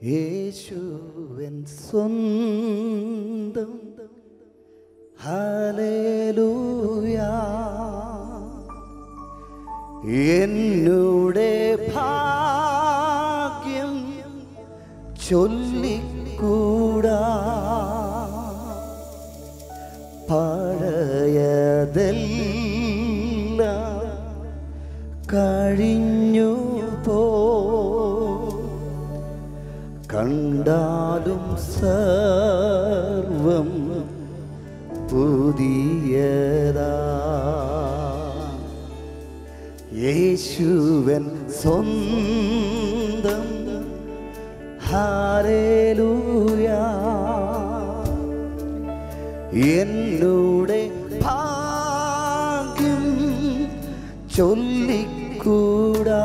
യേശുവൻ സ്വന്തം ഹല്ലേലൂയ എന്നുടെ ഭാഗ്യം ചൊല്ലിക്കൂടാ പഴയതെല്ലാം കഴിഞ്ഞു പോ കണ്ടാലും സർവം പുതിയതാ യേശുവൻ സ്വന്തം ഹാലേലൂയ എന്നുടെ ഭാഗ്യം ചൊല്ലിക്കൂടാ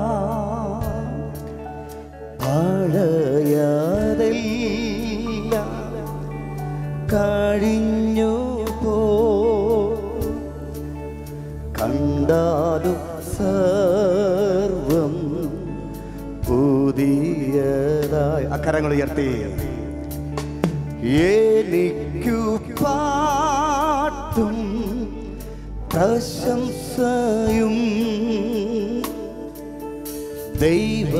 പഴയതെല്ലാം കഴിഞ്ഞു പോ കണ്ടാലും സർവം പുതിയതായി അക്കരങ്ങൾ ഉയർത്തി എനിക്കു പാട്ടും പ്രശംസയും ദൈവ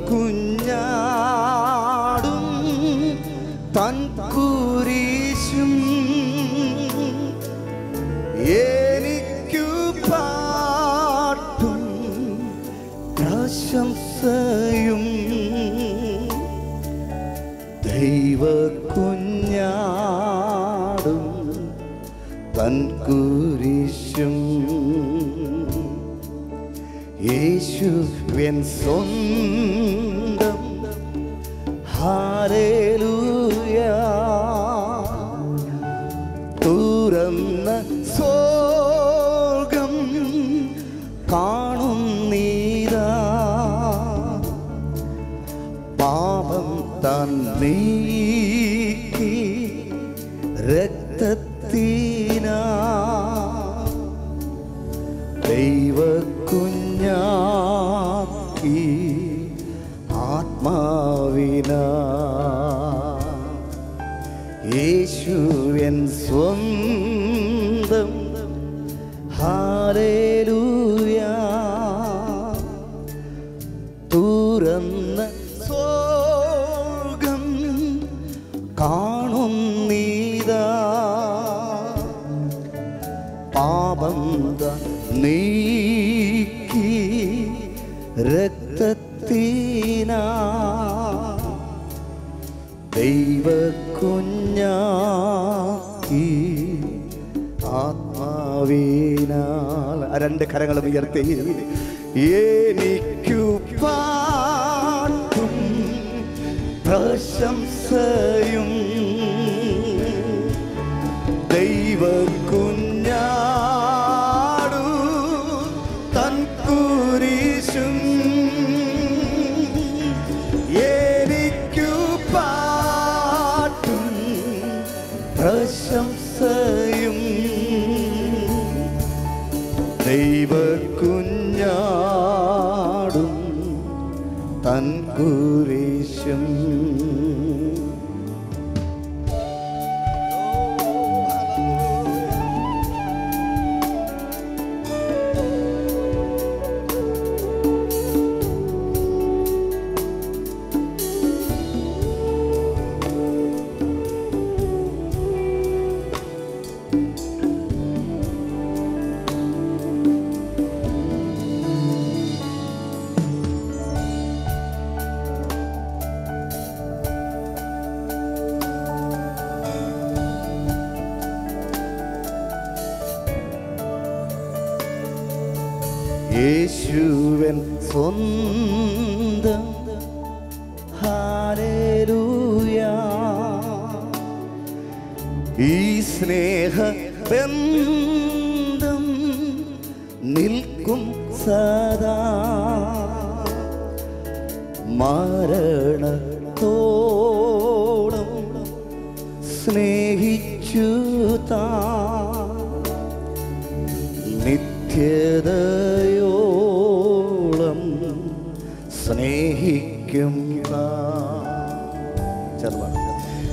കുഞ്ഞാടും തൻ കുരിശും എനിക്കു പാട്ടും പ്രശംസയും ദൈവ കുഞ്ഞാടും തൻ കുരിശും യേശുവൻ സ്വന്തം ഹാലേലൂയ തുറന്ന സ്വർഗം കാണുന്നീരാ പാപം താൻ നീക്കി രക്തത്തിനാ ദൈവ കുഞ്ഞാക്കി ആത്മാവിനാ യേശുവൻ സ്വന്തം ഹാലേലൂയ തുറന്ന സ്വർഗം കാണുന്നീതാ പാപം താൻ നീക്കി രക്തത്തിനാ ദൈവ കുഞ്ഞാക്കി ആത്മാവിനാൽ ആ രണ്ട് കരങ്ങളും ഉയർത്തി എനിക്കു പാട്ടും പ്രശംസയും ദൈവ കുഞ്ഞാടു തൻ കുരിശും എനിക്കു പാട്ടും പ്രശംസയും ദൈവ കുഞ്ഞാടും തൻ കുരിശും യേശുവൻ സ്വന്തം ഹാലേലൂയ ഈ സ്നേഹ ബന്ധം നിൽക്കും സദാ മരണത്തോളം സ്നേഹിച്ചു താ നിത്യതയോളം സ്നേഹിക്കും താൻ.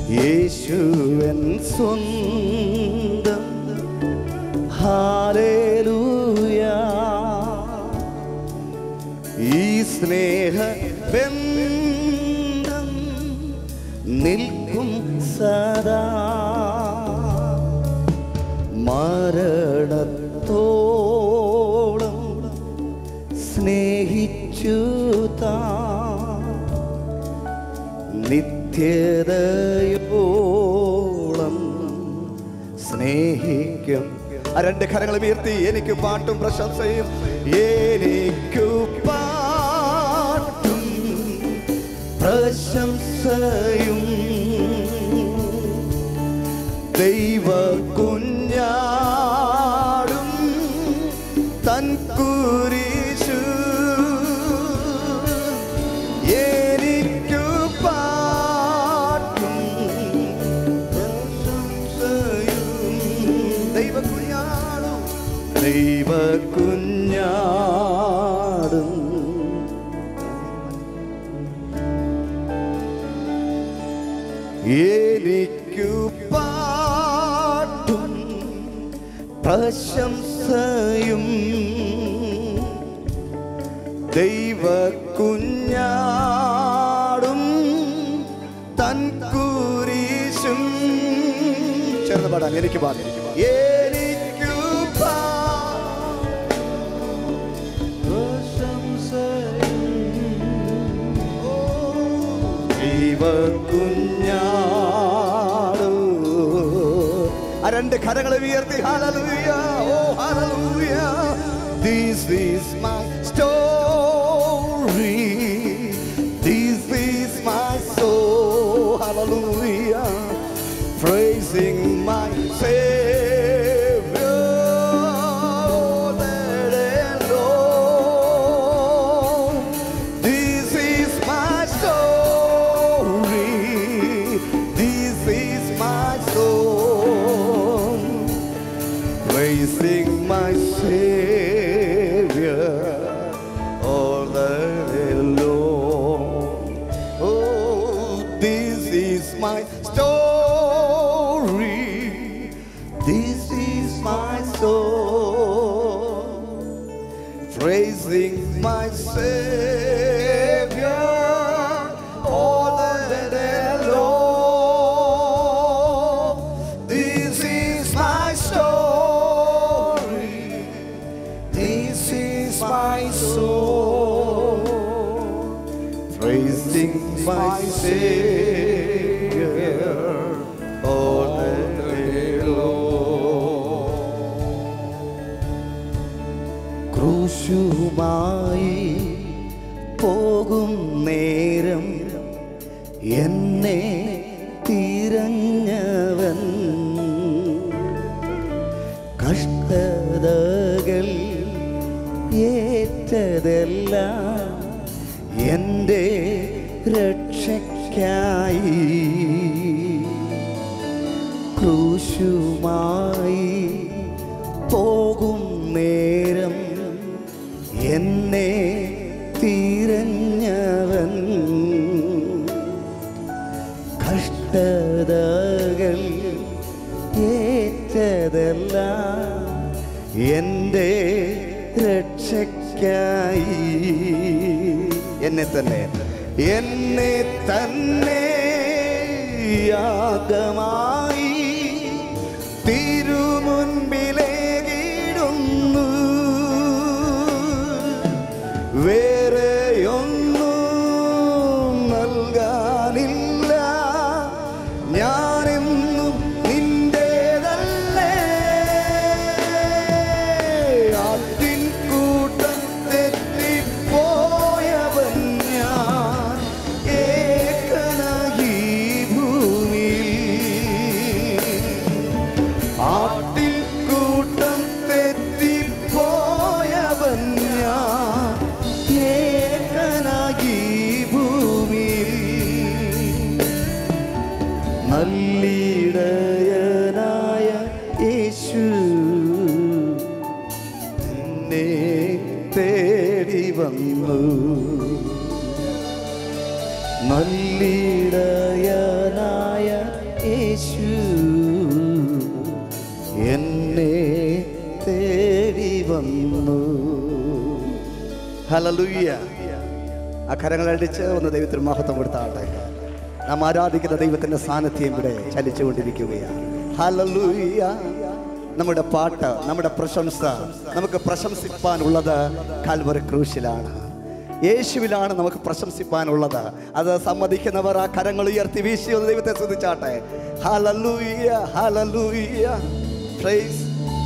യേശുവൻ സ്വന്തം ഹാലേലൂയ ഈ സ്നേഹ ബന്ധം നിൽക്കും സദാ മരണത്തോളം സ്നേഹിച്ചു താ നിത്യതയോളം സ്നേഹിക്കും ആ രണ്ട് കരങ്ങൾ ഉയർത്തി എനിക്ക് പാട്ടും പ്രശംസയും എനിക്കു പാട്ടും പ്രശംസയും ദൈവ കുഞ്ഞാടും തൻ കുരിശു എനിക്കു പാട്ടും പ്രശംസയും ദൈവ കുഞ്ഞാടും ദൈവ കുഞ്ഞാടും എനിക്കു പാട്ടും പ്രശംസയും ദൈവ കുഞ്ഞാടും തൻ കുരിശും ചേർന്ന് പാടാൻ എനിക്ക് പാടാം എനിക്കു ദൈവ കുഞ്ഞാടു ആ രണ്ട് കരങ്ങളെ ഉയർത്തി ഹല്ലേലൂയ ഓ ഹല്ലേലൂയ this is my story this is my soul hallelujah praising my savior that alone this is my story. This is my song. Praising my Savior all the day long. Oh, this is my story. This is my song praising my Savior all the day long. This is my story. This is my soul. Praising my Savior all the day long. ക്രൂശുമായി പോകും നേരം എന്നെ തിരഞ്ഞവൻ കഷ്ടതകൾ ഏറ്റതെല്ലാം എൻ്റെ രക്ഷയ്ക്കായി ക്രൂശുമായി പോകും നേരം എന്നെ തിരഞ്ഞവൻ കഷ്ടതകൾ ഏറ്റതെല്ലാം എൻ്റെ രക്ഷയ്ക്കായി എന്നെ തന്നെ എന്നെ തന്നെ യാഗമായി തിരുമുൻപിലേകിടുന്നു വേറെയൊന്നും നൽകാനില്ല ഞാനെന്നും നിന്റേതല്ലേ ആട്ടിൻ കൂട്ടം തെറ്റിപ്പോയവൻ ഞാൻ ഏകനായി ഭൂമിയിൽ ആട്ടിൻ കൂട്ടം തെറ്റിപ്പോയവൻ ഞാൻ ഏകനായി ഭൂമിയിൽ നല്ലിടയനായ യേശു എന്നെ തേടി വന്നു നല്ലിടയനായ യേശു എന്നെ തേടി വന്നു ഹലലുയ്യ ആ കരങ്ങളടിച്ച് ഒന്ന് ദൈവത്തിന് മഹത്വം കൊടുത്താട്ടെ നാം ആരാധിക്കുന്ന ദൈവത്തിന്റെ സാന്നിധ്യം ഇവിടെ ചലിച്ചുകൊണ്ടിരിക്കുകയാണ് ഹലലുയ്യ നമ്മുടെ പാട്ട് നമ്മുടെ പ്രശംസ നമുക്ക് പ്രശംസിപ്പാനുള്ളത് കാൽവറി ക്രൂശിലാണ് യേശുവിലാണ് നമുക്ക് പ്രശംസിപ്പാനുള്ളത് അത് സമ്മതിക്കുന്നവർ ആ കരങ്ങൾ ഉയർത്തി വീശി ഒന്ന് ദൈവത്തെ ശ്രദ്ധിച്ചാട്ടെ ഹലലൂയ ഹലലൂയ പ്രൈസ്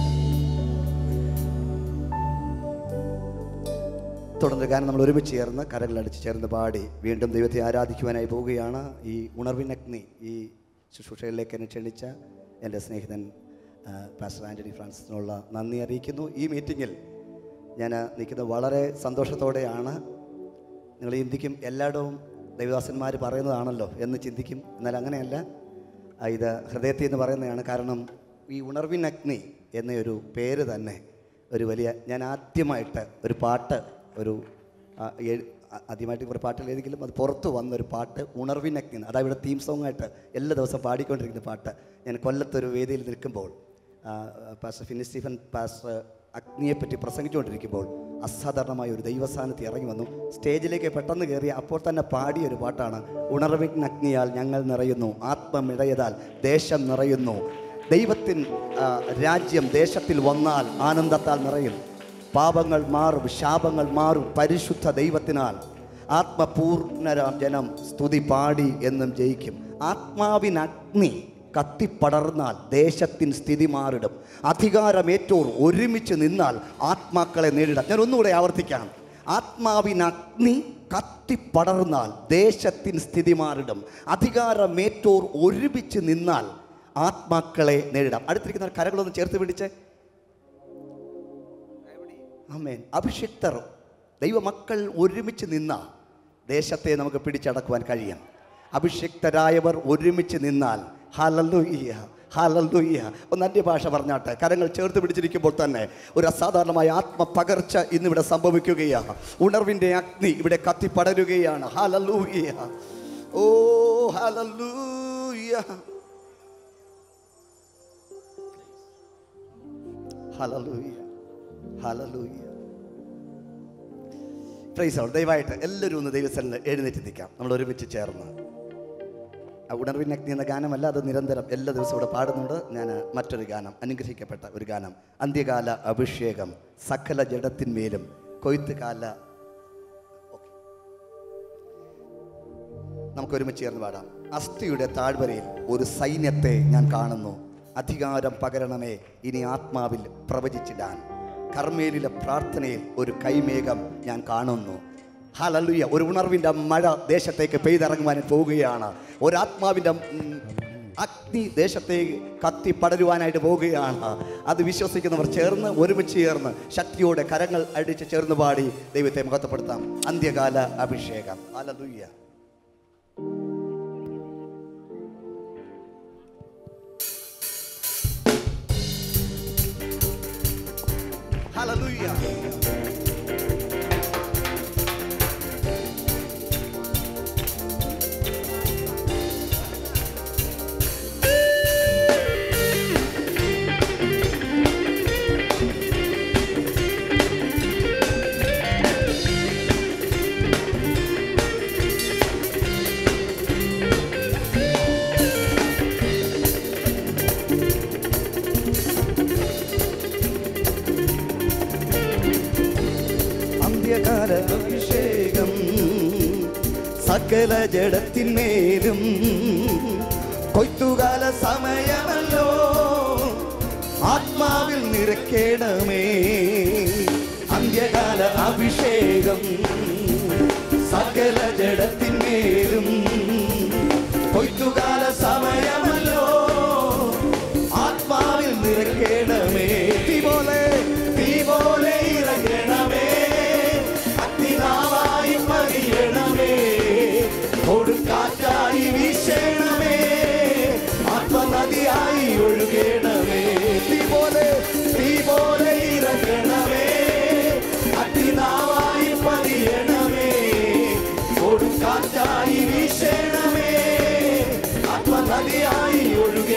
തുടർന്ന് ഗാനം നമ്മൾ ഒരുമിച്ച് ചേർന്ന് കരങ്ങളടിച്ച് ചേർന്ന് പാടി വീണ്ടും ദൈവത്തെ ആരാധിക്കുവാനായി പോവുകയാണ് ഈ ഉണർവിനഗ്നി ഈ ശുശ്രൂഷകളിലേക്ക് എന്നെ ക്ഷണിച്ച എൻ്റെ സ്നേഹിതൻ ആ, പാസ്റ്റർ ആൻ്റണി ഫ്രാൻസിസിനുള്ള നന്ദി അറിയിക്കുന്നു ഈ മീറ്റിങ്ങിൽ ഞാൻ നിൽക്കുന്നത് വളരെ സന്തോഷത്തോടെയാണ് നിങ്ങൾ ചിന്തിക്കും എല്ലായിടവും ദൈവദാസന്മാർ പറയുന്നതാണല്ലോ എന്ന് ചിന്തിക്കും എന്നാൽ അങ്ങനെയല്ല ആ, ഇത് ഹൃദയത്തിൽ എന്ന് പറയുന്നതാണ് കാരണം ഈ ഉണർവിനഗ്നി എന്നൊരു പേര് തന്നെ ഒരു വലിയ ഞാൻ ആദ്യമായിട്ട് ഒരു പാട്ട് ഒരു ആ, എഴ്- ആ- ആദ്യമായിട്ട് ഒരു പാട്ടിൽ ഏതെങ്കിലും അത് പുറത്ത് വന്ന ഒരു പാട്ട് ഉണർവിനഗ്നി അതായത് ഇവിടെ തീം സോങ് ആയിട്ട് എല്ലാ ദിവസവും പാടിക്കൊണ്ടിരിക്കുന്ന പാട്ട് ഞാൻ കൊല്ലത്തൊരു വേദിയിൽ നിൽക്കുമ്പോൾ ആ, പാസ്റ്റർ ഫിനി സ്റ്റീഫൻ പാസ്റ്റർ അഗ്നിയെപ്പറ്റി പ്രസംഗിച്ചുകൊണ്ടിരിക്കുമ്പോൾ അസാധാരണമായ ഒരു ദൈവസ്ഥാനത്ത് ഇറങ്ങി വന്നു സ്റ്റേജിലേക്ക് പെട്ടെന്ന് കയറി അപ്പോൾ തന്നെ പാടിയ ഒരു പാട്ടാണ് ഉണർവിനഗ്നിയാൽ ഞങ്ങൾ നിറയുന്നു ആത്മമിഴയതാൽ ദേശം നിറയുന്നു ദൈവത്തിൻ ആ, രാജ്യം ദേശത്തിൽ വന്നാൽ ആനന്ദത്താൽ നിറയും പാപങ്ങൾ മാറും ശാപങ്ങൾ മാറും പരിശുദ്ധ ദൈവത്തിനാൽ ആത്മപൂർണരാം ജനം സ്തുതി പാടി എന്നും ജയിക്കും ആത്മാവിനഗ്നി കത്തിപ്പടർന്നാൽ ദേശത്തിൻ സ്ഥിതി മാറിടും അധികാരമേറ്റോർ ഒരുമിച്ച് നിന്നാൽ ആത്മാക്കളെ നേരിടാം ഞാൻ ഒന്നുകൂടെ ആവർത്തിക്കാം ആത്മാവിനഗ്നി കത്തിപ്പടർന്നാൽ ദേശത്തിൻ സ്ഥിതി മാറിടും അധികാരമേറ്റോർ ഒരുമിച്ച് നിന്നാൽ ആത്മാക്കളെ നേരിടാം അടുത്തിരിക്കുന്ന കരകളൊന്ന് ചേർത്ത് പിടിച്ചേ ആമേൻ അഭിഷിക്തർ ദൈവമക്കൾ ഒരുമിച്ച് നിന്ന ദേശത്തെ നമുക്ക് പിടിച്ചടക്കുവാൻ കഴിയും അഭിഷിക്തരായവർ ഒരുമിച്ച് നിന്നാൽ ഹലലുയ്യ ഹലലുയ്യ ഒന്ന് അന്യഭാഷ പറഞ്ഞാട്ടെ കരങ്ങൾ ചേർത്ത് പിടിച്ചിരിക്കുമ്പോൾ തന്നെ ഒരു അസാധാരണമായ ആത്മപകർച്ച ഇന്നിവിടെ സംഭവിക്കുകയാണ് ഉണർവിൻ്റെ അഗ്നി ഇവിടെ കത്തിപ്പടരുകയാണ് ഹലലൂയ്യ ഓ ഹലലൂയ്യ ഹലലൂയ്യ ഹലലൂയ്യ പ്രൈസ് ഔട്ട് ദയവായിട്ട് എല്ലാവരും ഒന്ന് ദൈവസ്ഥലിൽ എഴുന്നേറ്റ് നിൽക്കാം നമ്മൾ ഒരുമിച്ച് ചേർന്ന് ആ ഉണർവിനഗ്നി എന്ന ഗാനമല്ല അത് നിരന്തരം എല്ലാ ദിവസവും ഇവിടെ പാടുന്നുണ്ട് ഞാൻ മറ്റൊരു ഗാനം അനുഗ്രഹിക്കപ്പെട്ട ഒരു ഗാനം അന്ത്യകാല അഭിഷേകം സകല ജഡത്തിന്മേലും കൊയ്ത്തുകാല നമുക്ക് ഒരുമിച്ച് ചേർന്ന് പാടാം അസ്ഥിയുടെ താഴ്വരയിൽ ഒരു സൈന്യത്തെ ഞാൻ കാണുന്നു അധികാരം പകരണമേ ഇനി ആത്മാവിൽ പ്രവചിച്ചിടാൻ കർമ്മേലിലെ പ്രാർത്ഥനയിൽ ഒരു കൈമേഘം ഞാൻ കാണുന്നു ഹലലുയ ഒരു ഉണർവിൻ്റെ മഴ ദേശത്തേക്ക് പെയ്തിറങ്ങുവാൻ പോവുകയാണ് ഒരാത്മാവിൻ്റെ ഉം, അഗ്നി ദേശത്തേക്ക് കത്തി പടരുവാനായിട്ട് പോവുകയാണ് അത് വിശ്വസിക്കുന്നവർ ചേർന്ന് ഒരുമിച്ച് ചേർന്ന് ശക്തിയോടെ കരങ്ങൾ അടിച്ച് ചേർന്ന് പാടി ദൈവത്തെ മഹത്വപ്പെടുത്താം അന്ത്യകാല അഭിഷേകം ഹലലുയ്യ Hallelujah. അന്ത്യകാല അഭിഷേകം സകല ജഡത്തിന്മേലും കൊയ്ത്തുകാല സമയമല്ലോ ആത്മാവിൽ നിറക്കേണമേ അന്ത്യകാല അഭിഷേകം സകല ജഡത്തിന്മേലും കൊയ്ത്തുകാല സമയമല്ലോ ആത്മാവിൽ നിറക്കേണമേ തീ പോലെ തീ പോലെ ഇറങ്ങണമേ അഗ്നിനാവായി പതിയണമേ കൊടുക്കാറ്റായി വീശണമേ ആത്മനദിയായി ഒഴുകണമേ തീ പോലെ തീ പോലെ ഇറങ്ങണമേ അഗ്നിനാവായി പതിയണമേ കൊടുക്കാറ്റായി വീശണമേ ആത്മനദിയായി ഒഴുക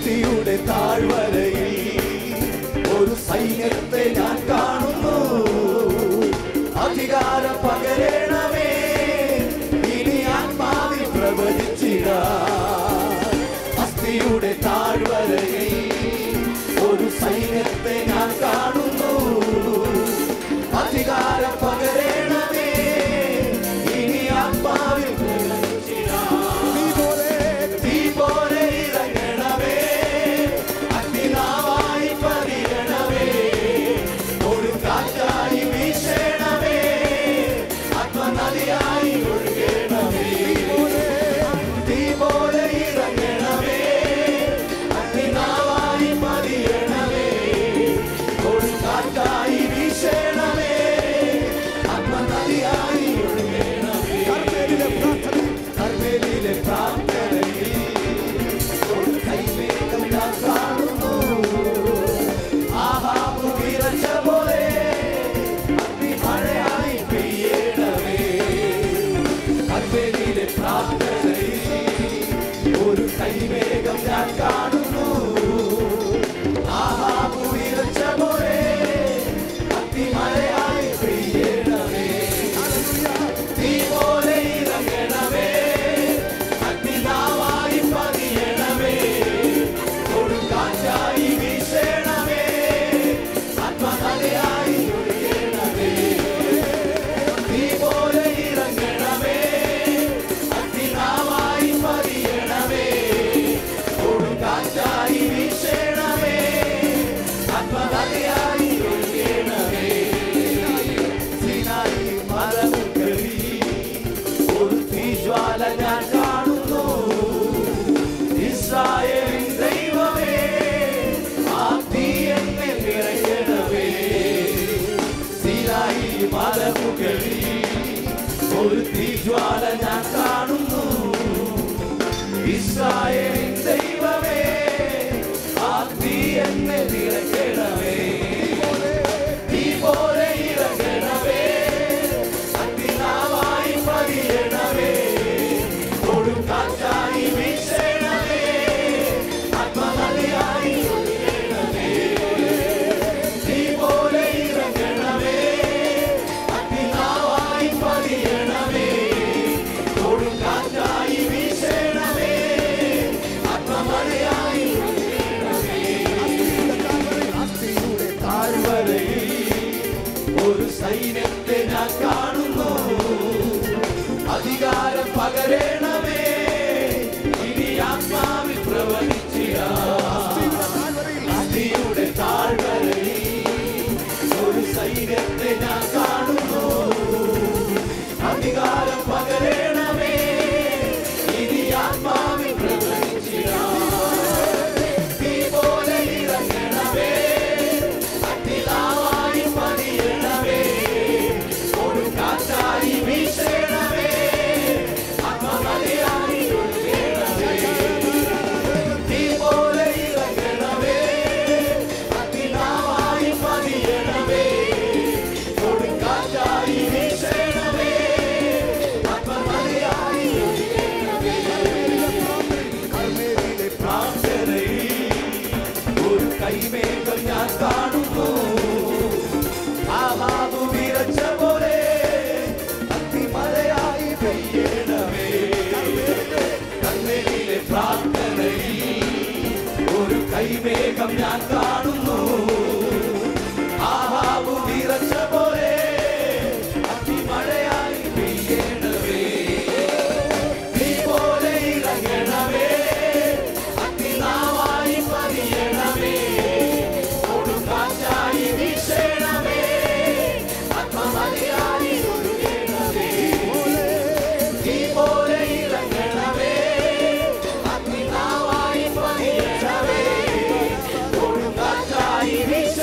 അസ്ഥിയുടെ താഴ്വരയിൽ ഒരു സൈന്യത്തെ ഞാൻ കാണുന്നു അധികാരം പകരണമേ ഇനി ആത്മാവിൽ പ്രവചിച്ചിട അസ്ഥിയുടെ താഴ്വരയിൽ ഒരു സൈന്യത്തെ ഞാൻ കാണുന്നു അധികാരം പകരണമേ ഇനി ആത്മാവിൽ തീ പോലെ തീ പോലെ ഇറങ്ങണമേ അഗ്നിനാവായി പതിയണമേ കൊടുങ്കാറ്റായി വീശണമേ ആത്മനദിയായി ഒഴുകണമേ തീ പോലെ ഇറങ്ങണമേ അഗ്നിനാവായി പതിയണമേ കൊടുങ്കാറ്റായി വീശണമേ ആത്മനദിയായി ഒഴുകണമേ കർമ്മേലിലെ പ്രാർത്ഥന കർമ്മേലിലെ പ്രാർത്ഥനയിൽ ഒരു കൈവേഗം ഞാൻ കാണുന്നു ആഹാബ് വിറച്ച പോലെ അഗ്നിമഴയായി പെയ്യണമേ കർമ്മേലിലെ പ്രാർത്ഥനയിൽ ഒരു കൈവേഗം ഞാൻ കാണുന്നു ആഹാബ് വിറച്ച പോലെ അഗ്നിമഴയായി പെയ്യണമേ തീ പോലെ ഇറങ്ങണമേ അഗ്നിനാവായി പതിയണമേ കൊടുങ്കാറ്റായി വീശണമേ ആത്മനദിയായി ഒഴുകണമേ തീ പോലെ ഇറങ്ങണമേ അഗ്നിനാവായി പതിയണമേ കൊടുങ്കാറ്റായി വീശണമേ ആത്മനദിയായി ഒഴുകണമേ സിനായി മലമുകളിൽ ഒരു തീജ്വാല ഞാൻ കാണുന്നു ഇസ്രായേലിൻ ദൈവമേ ആ തീ എന്നെ നിറയണമേ സിനായി മലമുകളിൽ ഒരു തീജ്വാല ഞാൻ കാണുന്നു ഇസ്രായേലിൻ ദൈവമേ ആ തീ എന്നെ നിറയ്ക്കണമേ തീ പോലെ ഇറങ്ങണമേ അഗ്നിനാവായി പതിയണമേ കൊടുങ്കാറ്റായി വീശണമേ ആത്മനദിയായി ഒഴുകണമേ തീ പോലെ ഇറങ്ങണമേ അഗ്നിനാവായി പതിയണമേ കൊടുങ്കാറ്റായി വീശണമേ ആത്മമഴയായി ഒഴുകണമേ താഴ്വരയിൽ ഒരു സൈന്യത്തെ ഞാൻ കാണുന്നു അധികാരം പകരണമേ ഇനി ആത്മാവിൽ പ്രവചിച്ചിയ അസ്ഥിയുടെ താഴ്വരയിൽ ഒരു സൈന്യത്തെ ഞാൻ കാണുന്നു അധികാരം പകരണമേ ഇനി ആത്മാവിൽ പ്രവചിച്ചിയ തീ പോലെ ഇറങ്ങണമേ അഗ്നിനാവായി പതിയണമേ കൊടുങ്കാറ്റായി വീശണമേ ആത്മമലയായി ഒഴുകണമേ തീ പോലെ ഇറങ്ങണമേ അഗ്നിനാവായി പതിയണമേ കൊടുങ്കാറ്റായി വീശണമേ ആത്മമലയായി ഒഴുകണമേ കർമ്മേലിലെ പ്രാർത്ഥനയിൽ ഒരു കൈമേഘം ഞാൻ കാണുന്നു ആഹാബു വിറച്ച പോലെ അത്തിമഴയായി പെയ്യണമേ കർമ്മേലിലെ പ്രാർത്ഥനയിൽ ഒരു കൈമേഘം ഞാൻ കാണുന്നു ആഹാബു വിറച്ച പോലെ അത്തിമഴയായി പെയ്യണമേ തീ പോലെ ഇറങ്ങണമേ അഗ്നിനാവായി പതിയണമേ കൊടുങ്കാറ്റായി വീശണമേ ആത്മമലയായി ഒഴുകണമേ തീ പോലെ ഇറങ്ങണമേ അഗ്നിനാവായി പതിയണമേ കൊടുങ്കാറ്റായി വീശ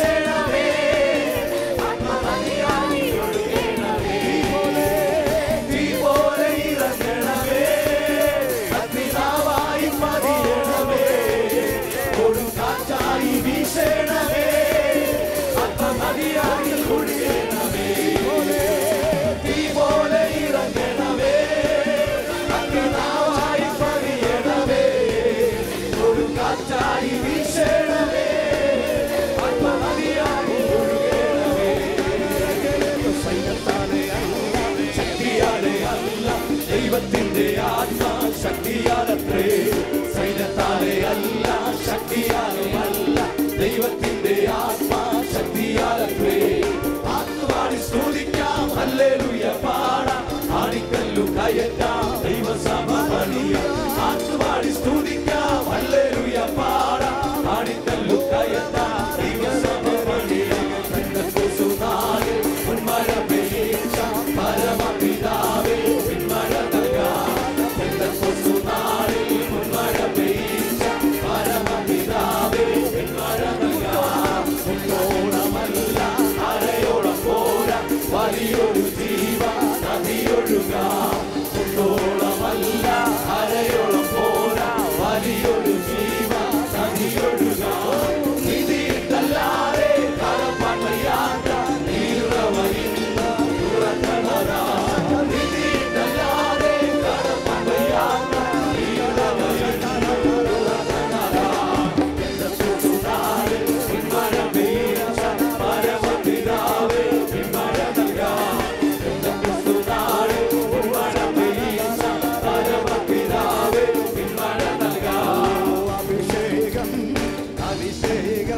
ശക്തിയാലത്രേ സൈന്യത്താലെ അല്ല ശക്തിയാലും അല്ല ദൈവത്തിന്റെ ആത്മാ ശക്തിയാലത്രേ ആത്മാടി സ്തുതിക്കാം ഹല്ലേലൂയ പാടാം ആണിക്കല്ലു കയറ്റാം ദൈവസഭ പണിയാം ആത്മാടി സ്തുതിക്കാം ഹല്ലേലൂയ പാടാം ആണിക്കല്ലു കയറ്റാം ദൈവസഭ പണിയാം പെന്തക്കോസ്തുനാളിൽ പൊന്മഴ പെയ്യിച്ചാം പരമപിതാവേ പിന്മഴ നൽകാം പെന്തക്കോസ്തുനാളിൽ പൊന്മഴ പെയ്യിച്ചാം പരമപിതാവേ പിന്മഴ നൽകാം മുന്നോളമല്ല അരയോളം പോരാ വലിയൊരു ജീവ നദിയൊഴുകാം മുന്നോളമല്ല അരയോളം പോരാ വലിയൊരു ജീവ നദിയൊഴുകാം നിധിയിട്ടല്ലാതെ കടപ്പാട്ടയാത്ത നീറവയില്ല തുറക്കണതാ നിധിയിട്ടല്ലാതെ കടപ്പാട്ടയാത്ത നീറവയില്ല തുറക്കണതാ എന്റെ സുസുനാളിൽ പിന്മഴ പെയ്യാൻ പരമപിതാവേ പിന്മഴ നൽകാം എന്റെ സുസുനാളിൽ പിന്മഴ പെയ്യാൻ പരമപിതാവേ പിന്മഴ നൽകാം അഭിഷേകം അഭിഷേകം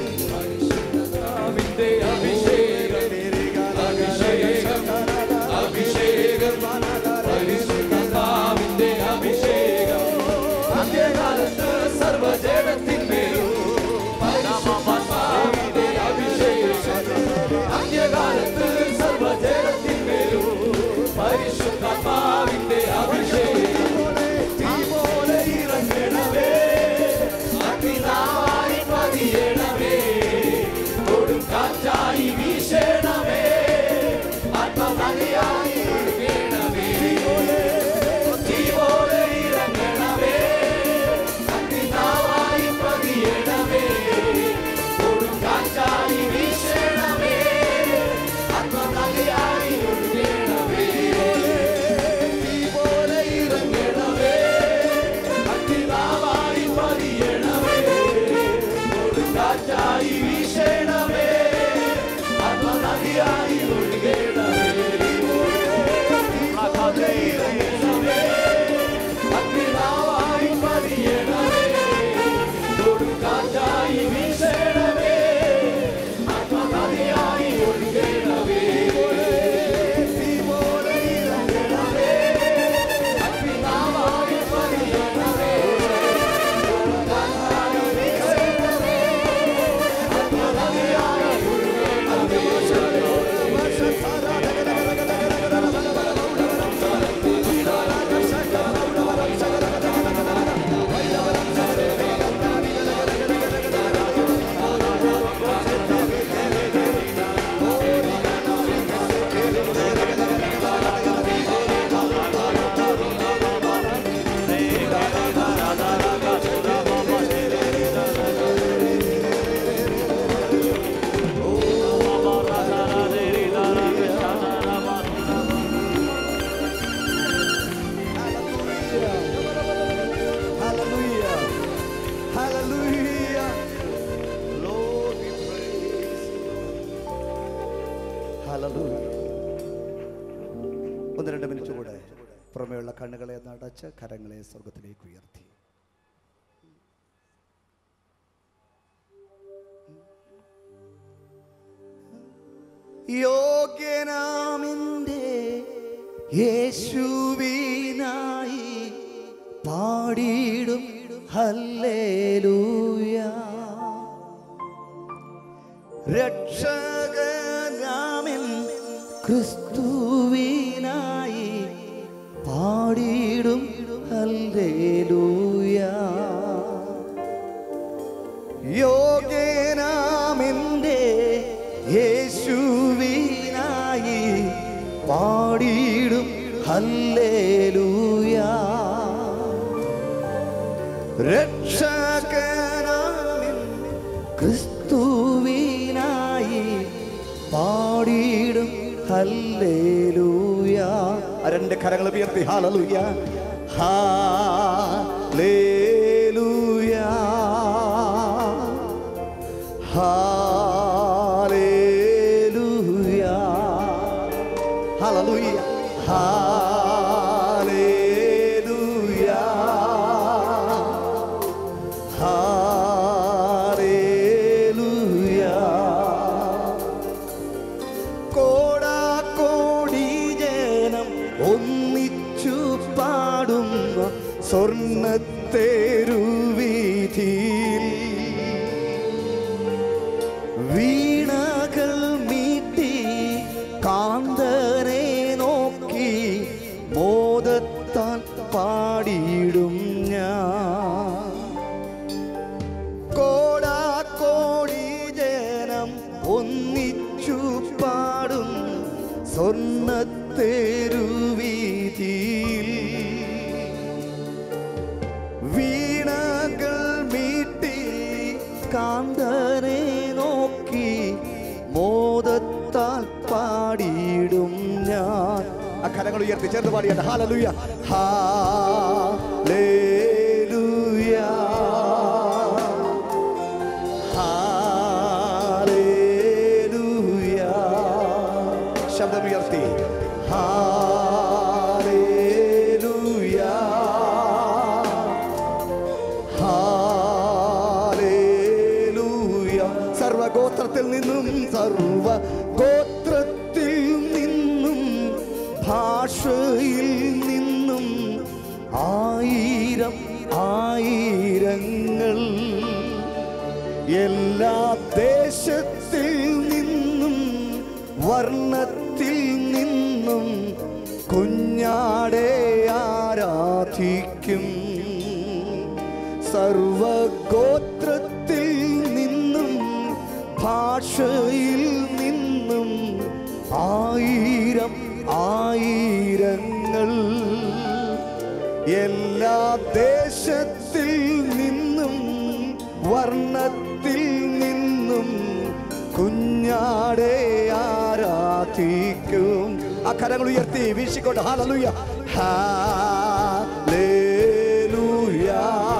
കർത്താവിന്റെ അഭിഷേകം അഭിഷേകം അഭിഷേകം പരിശുദ്ധാവിന്റെ അഭിഷേകം അന്ത്യകാലത്ത് സർവജനത്തിന്മേലും പരിശുദ്ധാത്മാവിന്റെ അഭിഷേകം അന്ത്യകാലത്ത് സർവജനത്തിന്മേലും പരിശുദ്ധാത്മാവിന്റെ അഭിഷേകം തീ പോലെ ഇറങ്ങണമേ അഗ്നിനായി പതിയണമേ കൊടും കാറ്റായി വീശണമേ ആത്മമണിയായി ഒഴുകണമേ തീ പോലെ ഇറങ്ങണമേ അഗ്നിനാവായി പതിയണമേ കൊടും കാറ്റായി വീശണമേ ആത്മമണിയായി ഒഴുകണമേ തീ പോലെ ഇറങ്ങണമേ അഗ്നിനാവായി പതിയണമേ കൊടും കാറ്റായി വീശണമേ ആത്മനദിയായി ഒഴുകണമേ ഇറങ്ങണമേ അഗ്നിനാവായി പതിയണമേ കൊടും കാറ്റായി വീശണമേ ആത്മനദിയായി ഒഴുകണമേ തീ പോലെ ഇറങ്ങണമേ അഗ്നിനാവായി പതിയണമേ കൊടും കാറ്റായി വീശണമേ ആത്മനദിയായി Hallelujah. Hallelujah. Lord, we praise. Hallelujah. ഒന്ന് രണ്ട് മിനിറ്റ് കൂടെ പുറമേയുള്ള കണ്ണുകളെ ഒന്ന് അടച്ച് കരങ്ങളെ സ്വർഗത്തിലേക്ക് ഉയർത്തി യോഗ്യനാമിൻ്റെ യേശുവിനായി പാടിയിടും ഹല്ലേലൂയ രക്ഷകനാമിൻ ക്രിസ്തുവിനായി പാടിയിടും ഹല്ലേലൂയ യോഗ്യനാമെൻ്റെ യേശുവിനായി പാടിയിടും ഹല്ലേലൂയ രക്ഷകനാമിൻ ക്രിസ്തുവിനായി പാടിയിടും ഹല്ലേലൂയ രണ്ട് കരങ്ങൾ ഉയർത്തി ഹാലലൂയ ഹാലേലൂയ ഹാലേലൂയ ഹല്ലേലൂയ ഹല്ലേലൂയ സ്വർണ്ണത്തേരുവീതിയിൽ വീണകൾ മീട്ടി കാന്തനെ നോക്കി മോദത്താൽ പാടിയിടും ഞാൻ കോടാക്കോടി ജനം ഒന്നിച്ചു പാടും സ്വർണ്ണത്തേരുവീതിയിൽ വീണകൾ മീട്ടി കാന്തനെ നോക്കി മോദത്താൽ പാടിയിടും ഞാൻ ആ കരങ്ങൾ ഉയർത്തി ചേർന്ന് പാടിയാണ് ഹാലലുയ ഹാലേലുയ ഹാലേലുയ ശബ്ദമുയർത്തി ഹാലേലുയ ഹാലേലൂയ സർവഗോത്രത്തിൽ നിന്നും സർവ ഗോത്രത്തിൽ നിന്നും ഭാഷയിൽ നിന്നും ആയിരം ആയിരങ്ങൾ എല്ലാ ദേശത്തിൽ നിന്നും വർണ്ണത്തിൽ നിന്നും കുഞ്ഞാടെ ആരാധിക്കും സർവഗോത്രത്തിൽ നിന്നും ഭാഷയിൽ നിന്നും ആയിരം ആയിരങ്ങൾ എല്ലാ ദേശത്തിൽ നിന്നും വർണ്ണത്തിൽ നിന്നും കുഞ്ഞാടെ ആരാധിക്കും ആ കരങ്ങൾ ഉയർത്തി വീശിക്കൊണ്ട് ഹാലലുയ ഹാലേലൂയ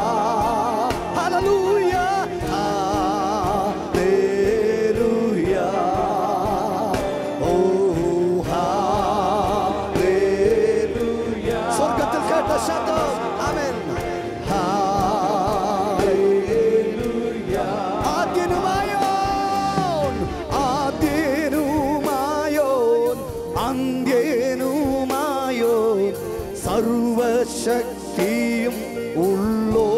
ഹാലലൂയ ഹാലേലൂയ ഓ ഹാലേലൂയ സ്വർഗത്തിൽ കേട്ട ശബ്ദം ആമേൻ ഹാലേലൂയ ആദ്യനുമായോൻ ആദ്യനുമായോൻ അന്ത്യനുമായോൻ സർവശക്തിയും ഉള്ളോ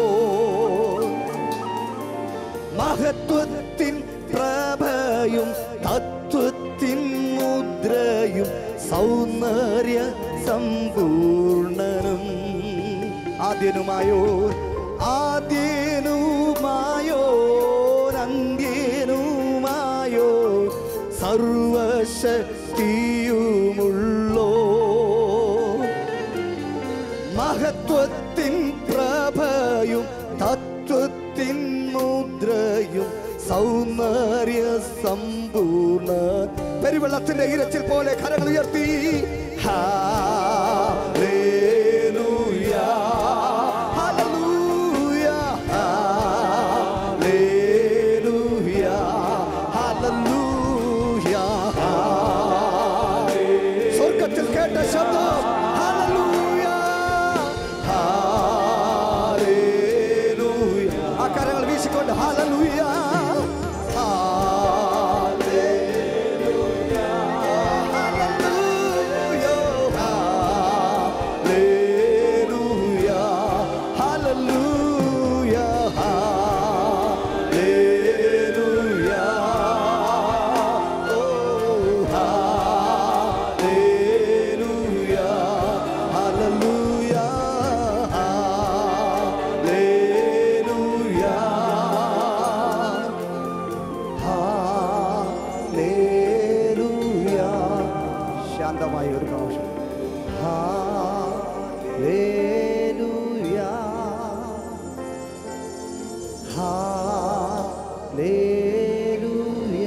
മഹത്വത്തിൻ പ്രഭയും തത്വത്തിൻ മുദ്രയും സൗന്ദര്യ സമ്പൂർണനും ആദ്യനുമായോ ആദ്യനുമായോ അന്ത്യനുമായോ സർവശക്തിയുമുള്ളോ മഹത്വത്തിൻ പ്രഭയും തത്വത്തിൻ മുദ്രയും സൗന്ദര്യ സമ്പൂർണ പെരുവെള്ളത്തിന്റെ ഇരച്ചിൽ പോലെ കരങ്ങൾ ഉയർത്തി ഹാലേലൂയ ഹല്ലേലൂയ ഹാലേലൂയ ഹല്ലേലൂയ സ്വർഗത്തിൽ കേട്ട ശബ്ദം ഹല്ലേലൂയ ഹാലേലൂയ ആ കരങ്ങൾ വീശിക്കൊണ്ട് ഹല്ലേലൂയ ഹാലേലൂയ ഹല്ലേലൂയ ഹല്ലേലൂയ ഹല്ലേലൂയ ഓ ഹല്ലേലൂയ ഹല്ലേലൂയ ഹല്ലേലൂയ ഹല്ലേലൂയ ശാന്തമായ ഒരു പ്രാവശ്യം ഹല്ലേലൂയ ഹല്ലേലൂയ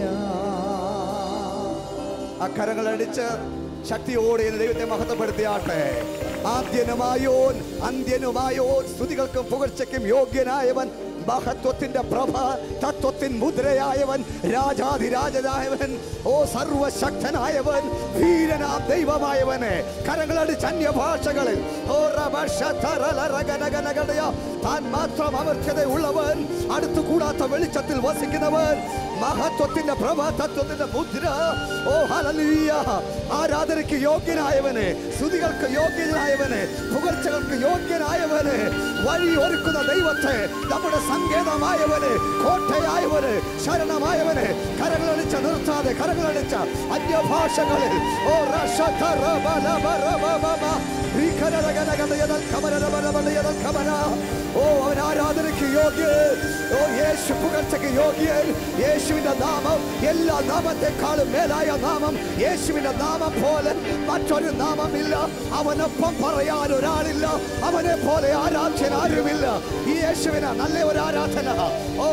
അക്കരങ്ങൾ അടിച്ച് ശക്തിയോടെ എന്റെ ദൈവത്തെ മഹത്വപ്പെടുത്തിയാട്ടെ ആദ്യനുമായോൻ അന്ത്യനുമായോൻ സ്തുതികൾക്കും പുകഴ്ചയ്ക്കും യോഗ്യനായവൻ മഹത്വത്തിന്റെ പ്രഭ തത്വത്തിൻ മുദ്രയായവൻ രാജാതിരാജനായവൻ ഓ സർവശക്തനായവൻ വീരനാം ദൈവമായവനെ കരങ്ങളടിച്ച് അന്യഭാഷകളിൽ ഓ റബശതറലറഗനഗനഗടയ. താൻ മാത്രം അവർക്കത ഉള്ളവൻ അടുത്തു കൂടാത്ത വെളിച്ചത്തിൽ വസിക്കുന്നവൻ മഹത്വത്തിന്റെ പ്രഭ തത്വത്തിന്റെ മുദ്ര ഓ ഹലലീയ ആരാധനയ്ക്ക് യോഗ്യനായവനെ സ്തുതികൾക്ക് യോഗ്യനായവനെ പുകഴ്ചകൾക്ക് യോഗ്യനായവനെ വഴി ഒരുക്കുന്ന ദൈവത്തെ നമ്മുടെ സങ്കേതമായവനെ കോട്ടയായവന് ശരണമായവനെ കരങ്ങളടിച്ച നിർത്താതെ കരങ്ങളടിച്ച അന്യഭാഷകളിൽ ഓ റഷതറബലബറബബബ. ഭീകരരഗനഗണയതൽ കമരരബരബടയതൽ കമര. ഓ അവൻ ആരാധനയ്ക്ക് യോഗ്യൻ ഓ യേശു പുകഴ്ചയ്ക്ക് യോഗ്യൻ യേശുവിന്റെ നാമം എല്ലാ നാമത്തെക്കാളും മേലായ നാമം യേശുവിന്റെ നാമം പോലെ മറ്റൊരു നാമമില്ല അവനൊപ്പം പറയാൻ ഒരാളില്ല അവനെ പോലെ ആരാധ്യൻ ആരുമില്ല ഈ യേശുവിന് നല്ല ഒരു ആരാധന ഓ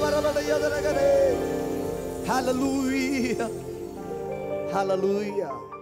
Hallelujah. Hallelujah.